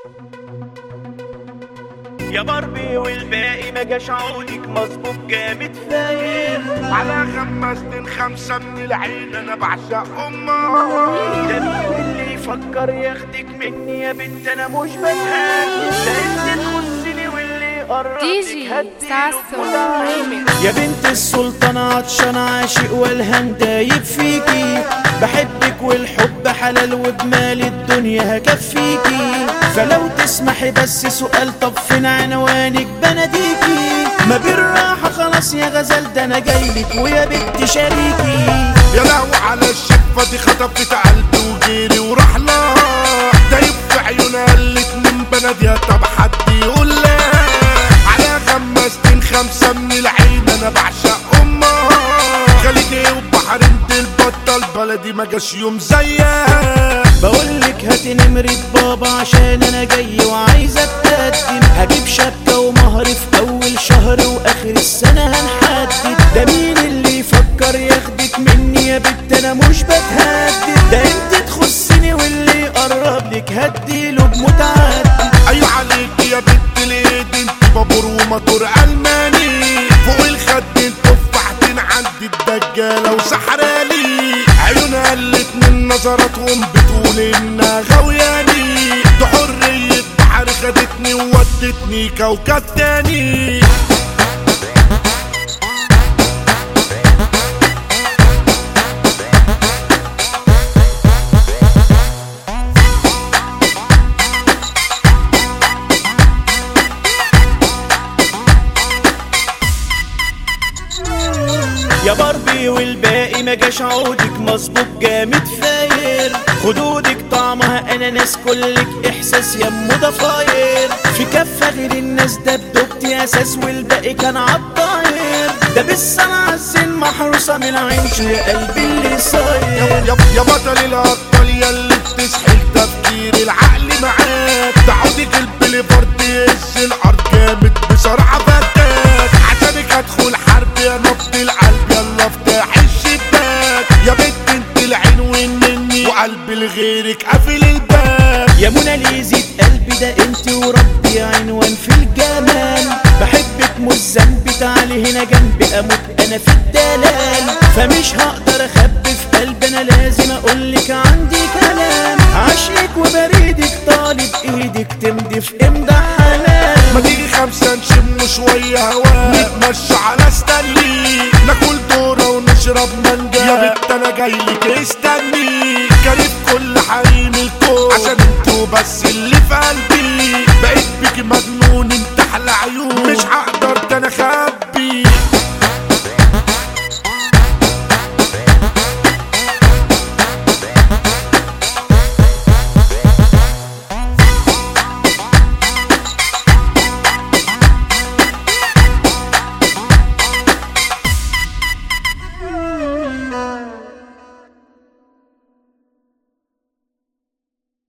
يا باربي والباقي ما جاش عودك مظبوط جامد فاير على خمستين خمسة من العين انا بعشق امها ده مين اللي يفكر ياخدك مني يا بنت انا مش بتهان ده انت تخصني واللي يقربك دي جي ساسو ريميكس يا بنت السلطان عطشان عاشق والهان دايب فيكي بحبك والحب حلال وبمال الدنيا هكفيكي فلو تسمحي بس سؤال طب فين عنوانك بناديكي ما بالراحة خلاص يا غزل ده انا جايلك ويا بنت شريكي يا لهو على الشفة دي خطفت قلبي وجيري وراح لها دايب في عيونها الاتنين بناديها طب حد يقول لا على خمستين خمسة من العين انا بعشق امها خليجي وبحر انت البطل بلدي ما جاش يوم زيها بقولك هاتي نمرة بابا عشان انا جاي وعايز اتقدم هجيب شبكة ومهر في اول شهر واخر السنة هنحدد ده مين اللي يفكر ياخدك مني يا بنت انا مش بتهدد ده انت تخصني واللي يقرب لك هديله بمتعدد ايوه عليك يا بنت الايد انت بابور وموتور الماني فوق الخد تفاحتين عند الدجاله وسحرالي عيونها الاتنين نظراتهم بتقول انها غوياني ده حريه بحر خدتني وودتني كوكب تاني يا باربي والباقي ما جاش عودك مظبوط جامد فاير خدودك طعمها اناناس كلك احساس يمو ضفاير في كفة غير الناس ده بدوبتي اساس والباقي كان عالطاير ده بالصنعة الزين محروسة من العيش يا قلبي اللي صاير يا يا بطل الابطال ياللي بتسحل تفكير العقل معاك تعودك البليفارد يهز الارض جامد بصراحه فتاك عشانك هدخل حرب يا نبض القلب يلا افتح الشباك يا بنت انت العين ومني وقلبي لغيرك قافل الباب يا موناليزة قلبي ده انت وربي عنوان في الجمال بحبك مش ذنبي تعالي هنا جنبي اموت انا في الدلال فمش هقدر اخبي في قلبي انا لازم اقولك عندي كلام عشقك وبريدك طالب ايدك تمضي في امضى حلال ما تيجي خمسة نشم شوية هوا نتمشى على ستانلي ناكل دورة ونشرب مانجا يا بنت انا جايلك استني كارف كل حريم الكون عشان انتوا بس اللي في قلبي بقيت بيكي مجنون انت احلى عيون مش هقدر